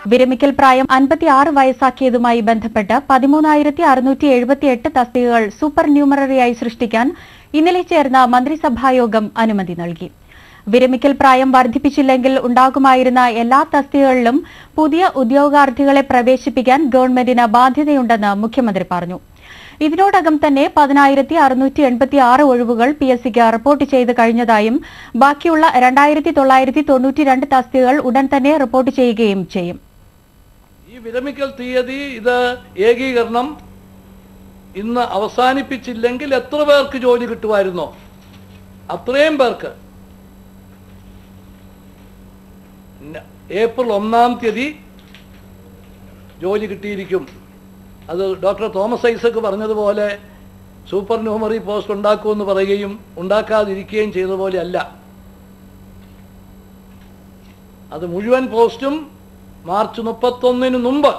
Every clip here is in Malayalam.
വിരമിക്കൽ പ്രായം അൻപത്തിയാറ് വയസ്സാക്കിയതുമായി ബന്ധപ്പെട്ട് പതിമൂന്നായിരത്തി അറുന്നൂറ്റി എഴുപത്തിയെട്ട് തസ്തികകൾ സൂപ്പർ ന്യൂമററിയായി സൃഷ്ടിക്കാൻ ഇന്നലെ ചേർന്ന മന്ത്രിസഭായോഗം അനുമതി നൽകി വിരമിക്കൽ പ്രായം വർദ്ധിപ്പിച്ചില്ലെങ്കിൽ ഉണ്ടാകുമായിരുന്ന എല്ലാ തസ്തികകളിലും പുതിയ ഉദ്യോഗാർത്ഥികളെ പ്രവേശിപ്പിക്കാൻ ഗവൺമെന്റിന് ബാധ്യതയുണ്ടെന്ന് മുഖ്യമന്ത്രി പറഞ്ഞു ഇതിനോടകം തന്നെ പതിനായിരത്തി അറുന്നൂറ്റി എൺപത്തി ആറ് ഒഴിവുകൾ പി എസ് സിക്ക് റിപ്പോർട്ട് ചെയ്ത് കഴിഞ്ഞതായും ബാക്കിയുള്ള രണ്ടായിരത്തി തൊള്ളായിരത്തി തൊണ്ണൂറ്റി രണ്ട് തസ്തികകൾ ഉടൻ തന്നെ റിപ്പോർട്ട് ചെയ്യുകയും ചെയ്യും ഈ വിരമിക്കൽ തീയതി ഇത് ഏകീകരണം ഇന്ന് അവസാനിപ്പിച്ചില്ലെങ്കിൽ എത്ര പേർക്ക് ജോലി കിട്ടുമായിരുന്നോ അത്രയും പേർക്ക് ന- ഏപ്രിൽ ഒന്നാം തീയതി ജോലി കിട്ടിയിരിക്കും അത് ഡോക്ടർ തോമസ് ഐസക് പറഞ്ഞതുപോലെ സൂപ്പർ ന്യൂമറി പോസ്റ്റ് ഉണ്ടാക്കുമെന്ന് പറയുകയും ഉണ്ടാക്കാതിരിക്കുകയും ചെയ്തതുപോലെ അല്ല അത് മുഴുവൻ പോസ്റ്റും മാർച്ച് മുപ്പത്തൊന്നിന് മുമ്പ്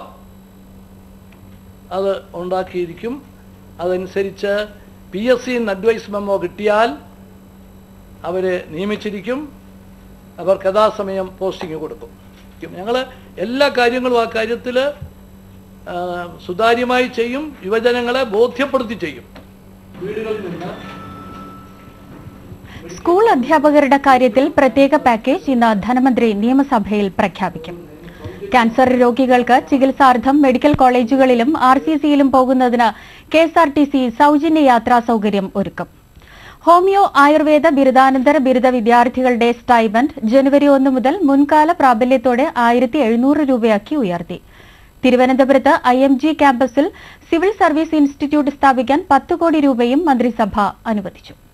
അത് ഉണ്ടാക്കിയിരിക്കും അതനുസരിച്ച് P S C advice memo കിട്ടിയാൽ അവരെ നിയമിച്ചിരിക്കും അവർക്ക് യഥാസമയം പോസ്റ്റിംഗ് കൊടുക്കും ഞങ്ങൾ എല്ലാ കാര്യങ്ങളും ആ കാര്യത്തിൽ സുതാര്യമായി ചെയ്യും യുവജനങ്ങളെ ബോധ്യപ്പെടുത്തി ചെയ്യും വീടുകളിൽ നിന്ന് സ്കൂൾ അധ്യാപകരുടെ കാര്യത്തിൽ പ്രത്യേക പാക്കേജ് ഇന്ന് ധനമന്ത്രി നിയമസഭയിൽ പ്രഖ്യാപിക്കും ക്യാൻസർ രോഗികൾക്ക് ചികിത്സാർത്ഥം മെഡിക്കൽ കോളേജുകളിലും ആർ സി സിയിലും പോകുന്നതിന് K S R T C സൗജന്യ യാത്രാ സൗകര്യം ഒരുക്കും ഹോമിയോ ആയുർവേദ ബിരുദാനന്തര ബിരുദ വിദ്യാർത്ഥികളുടെ സ്റ്റൈബൻഡ് ജനുവരി ഒന്ന് മുതൽ മുൻകാല പ്രാബല്യത്തോടെ ആയിരത്തി എഴുന്നൂറ് രൂപയാക്കി ഉയർത്തി തിരുവനന്തപുരത്ത് ഐ എം ജി ക്യാമ്പസിൽ സിവിൽ സർവീസ് ഇൻസ്റ്റിറ്റ്യൂട്ട് സ്ഥാപിക്കാൻ പത്ത് കോടി രൂപയും മന്ത്രിസഭ അനുവദിച്ചു